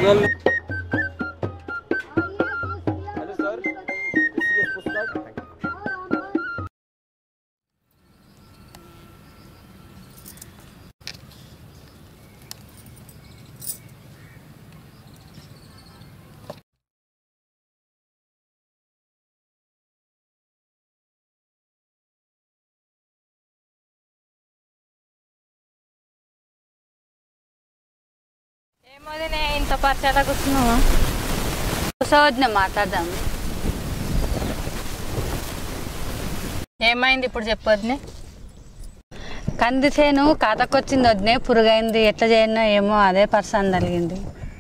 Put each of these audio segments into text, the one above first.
पुस्तकाल hello sir serious पुस्तक ఏమోదినే ఇంత పరిచయాలు కూర్చున్నావా కూర్చోవద్దునే మాట్లాడదాం ఏమైంది ఇప్పుడు చెప్పొద్దునే కంది చేను కాతకొచ్చింది వద్దునే పురుగైంది ఎట్లా చేయనో ఏమో అదే పర్సన్ తగిలింది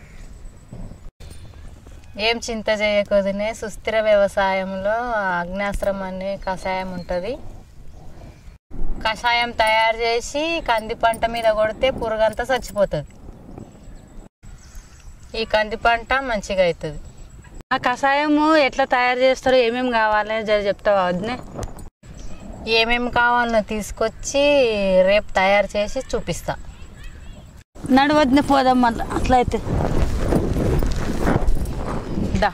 ఏం చింత చేయకూడదునే సుస్థిర వ్యవసాయంలో అగ్నాస్త్రం అనే కషాయం ఉంటుంది కషాయం తయారు చేసి కంది పంట మీద కొడితే పురుగంతా చచ్చిపోతుంది ఈ కంది పంట మంచిగా అవుతుంది ఆ కషాయము ఎట్లా తయారు చేస్తారో ఏమేమి కావాలి జర చెప్తావా వద్దునే ఏమేమి కావాలో తీసుకొచ్చి రేపు తయారు చేసి చూపిస్తా నడు వద్దునే పోదాం మళ్ళీ అట్లా అయితే దా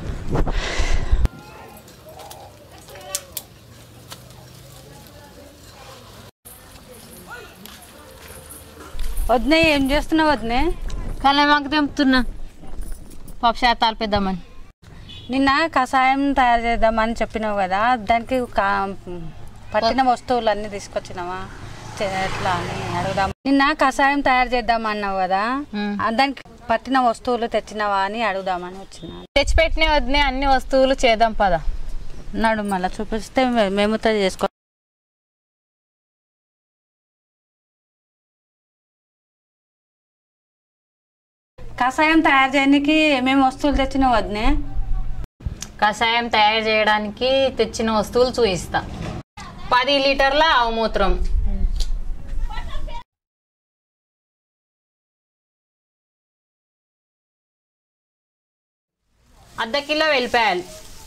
వద్దునే ఏం చేస్తున్నావు వద్దునే కలమాకు తెంపుతున్నా పప్పు శాతాలు పెద్దామని నిన్న కషాయం తయారు చేద్దామని చెప్పినావు కదా దానికి కా పట్టిన వస్తువులు అన్నీ తీసుకొచ్చినావా చే- ఎట్లా అని అడుగుదాం నిన్న కషాయం తయారు చేద్దామన్నావు కదా మ్. ఆ దానికి పట్టిన వస్తువులు తెచ్చినావా అని అడుగుదామని వచ్చిన తెచ్చిపెట్టిన వద్దునే అన్ని వస్తువులు చేద్దాం పద నడు మళ్ళీ చూపిస్తే మే- మేము తో చేసుకో కషాయం తయారు చేయడానికి ఏమేమి వస్తువులు తెచ్చినావు వద్దునే కషాయం తయారు చేయడానికి తెచ్చిన వస్తువులు చూపిస్తా పది లీటర్ల ఆవు మూత్రం అర్ధ కిలో వెల్లిపాయలు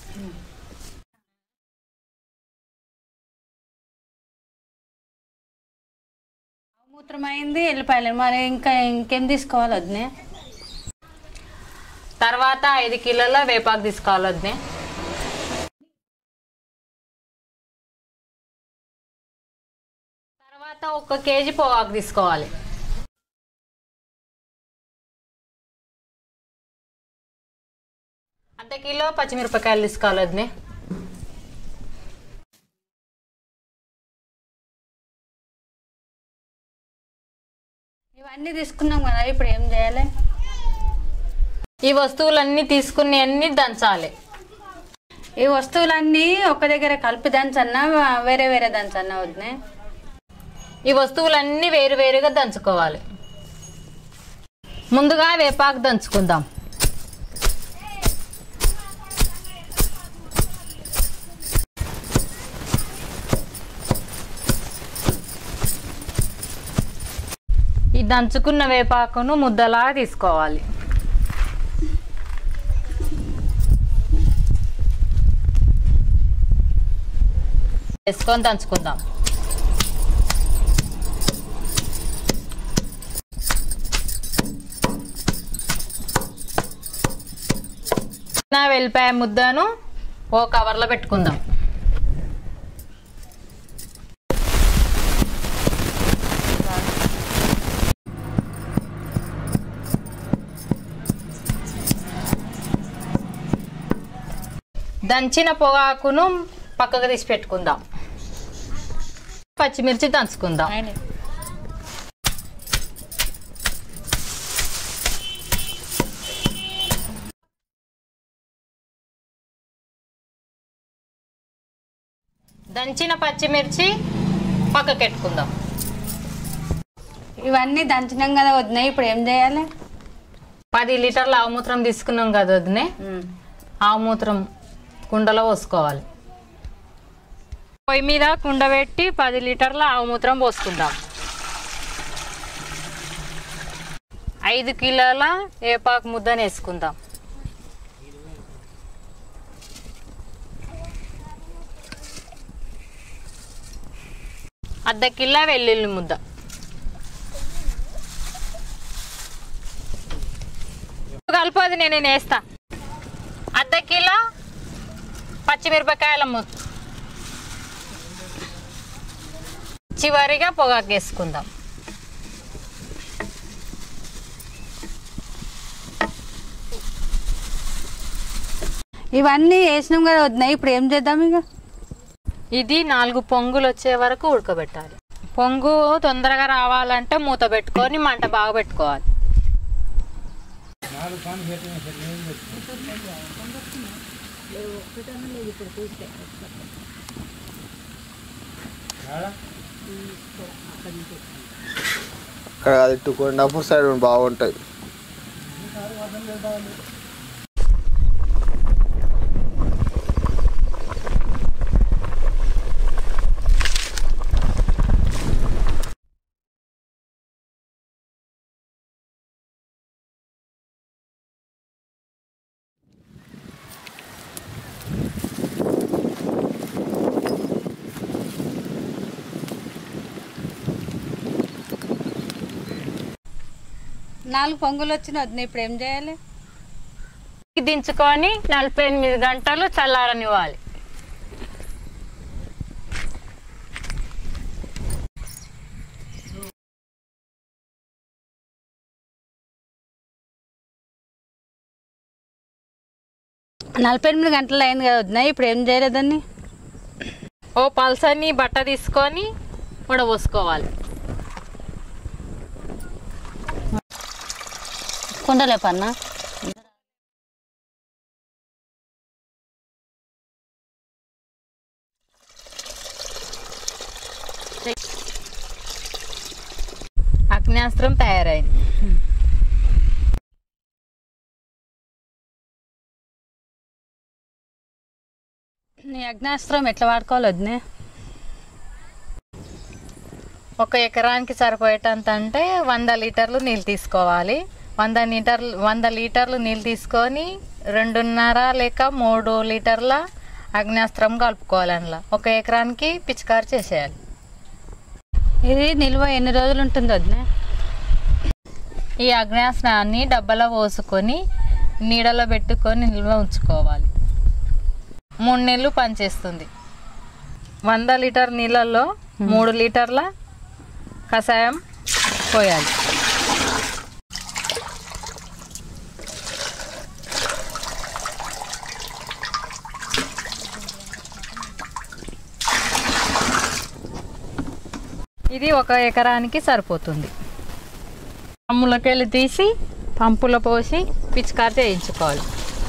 మూత్రం అయింది వెళ్ళిపోయాలి మరి ఇంకా ఇంకేం తీసుకోవాలి వద్దునే తర్వాత ఐదు కిలోల వేపాకు తీసుకోవాలి వద్దే తర్వాత ఒక కేజీ పొగాకు తీసుకోవాలి అర్ధ కిలో పచ్చిమిరపకాయలు తీసుకోవాలి వద్దే ఇవన్నీ తీసుకున్నాం కదా ఇప్పుడు ఏం చేయాలి ఈ వస్తువులన్నీ తీసుకుని అన్ని దంచాలి ఈ వస్తువులన్నీ ఒక దగ్గర కలిపి దంచన్నా వేరే వేరే దంచన్నా వద్దునే ఈ వస్తువులన్నీ వేరు వేరుగా దంచుకోవాలి ముందుగా వేపాకు దంచుకుందాం ఈ దంచుకున్న వేపాకును ముద్దలా తీసుకోవాలి వేసుకొని దంచుకుందాం నా వెల్లిపాయ ముద్దను ఓ కవర్లో పెట్టుకుందాం దంచిన పొగాకును పక్కకు తీసి పెట్టుకుందాం పచ్చిమిర్చి దంచుకుందాం దంచిన పచ్చిమిర్చి పక్కకు పెట్టుకుందాం ఇవన్నీ దంచినాం కదా వద్దునే ఇప్పుడు ఏం చేయాలి పది లీటర్ల ఆవుమూత్రం తీసుకున్నాం కదా వదినే ఆవుమూత్రం కుండలో పోసుకోవాలి పొయ్యి మీద కుండ పెట్టి పది లీటర్ల ఆవుమూత్రం పోసుకుందాం ఐదు కిలోల ఏపాకు ముద్దను వేసుకుందాం అర్ధ కిలో వెల్లుల్లి ముద్ద కలిపోది నేను నేను వేస్తా అర్ధ కిలో పచ్చిమిరపకాయల ము చివరిగా పొగాకు వేసుకుందాం ఇవన్నీ వేసినాం కదా వద్దాయి ఇప్పుడు ఏం చేద్దాం ఇక ఇది నాలుగు పొంగులు వచ్చే వరకు ఉడకబెట్టాలి పొంగు తొందరగా రావాలంటే మూత పెట్టుకొని మంట బాగా పెట్టుకోవాలి ఇక్కడ అది కొండాపూర్ సైడ్ బాగుంటాయి నాలుగు పొంగులు వచ్చిన వద్దాయి ఇప్పుడు ఏం చేయాలి దించుకొని నలభై ఎనిమిది గంటలు చల్లారనివ్వాలి నలభై ఎనిమిది గంటలు అయింది కదా వద్దాయి ఇప్పుడు ఏం చేయలేదని ఓ పల్సని బట్ట తీసుకొని ఉడబోసుకోవాలి కుండలే పన్న అగ్నేస్త్రం తయారైంది నీ అగ్నాస్త్రం ఎట్లా వాడుకోవాలి వద్దే ఒక ఎకరానికి సరిపోయేటంత అంటే వంద లీటర్లు నీళ్ళు తీసుకోవాలి వంద లీటర్లు వంద లీటర్లు నీళ్ళు తీసుకొని రెండున్నర లేక మూడు లీటర్ల అగ్నేస్త్రం కలుపుకోవాలి అందులో ఒక ఎకరానికి పిచికారి చేసేయాలి ఇది నిల్వ ఎన్ని రోజులు ఉంటుంది వద్దే ఈ అగ్నేస్త్రాన్ని డబ్బాలో పోసుకొని నీడలో పెట్టుకొని నిల్వ ఉంచుకోవాలి మూడు నెలలు పనిచేస్తుంది వంద లీటర్ నీళ్ళల్లో మూడు లీటర్ల కషాయం పోయాలి ఇది ఒక ఎకరానికి సరిపోతుంది పంపులకెళ్ళి తీసి పంపులో పోసి పిచికారి చేయించుకోవాలి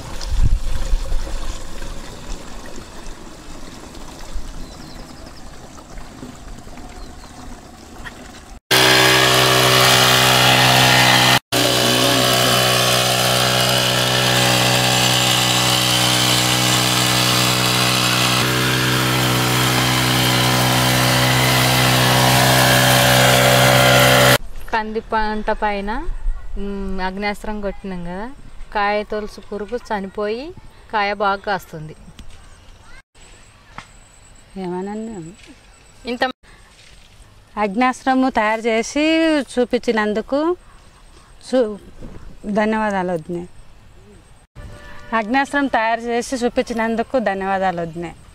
కంది పంట పైన మ్, అగ్నేస్త్రం కొట్టినాం కదా కాయ తొలుసు పురుగు చనిపోయి కాయ బాగా కాస్తుంది ఏమన్నా ఇంత అగ్నాస్త్రము తయారు చేసి చూపించినందుకు చూ ధన్యవాదాలు వద్దే అగ్నాస్త్రం తయారు చేసి చూపించినందుకు ధన్యవాదాలు వద్దే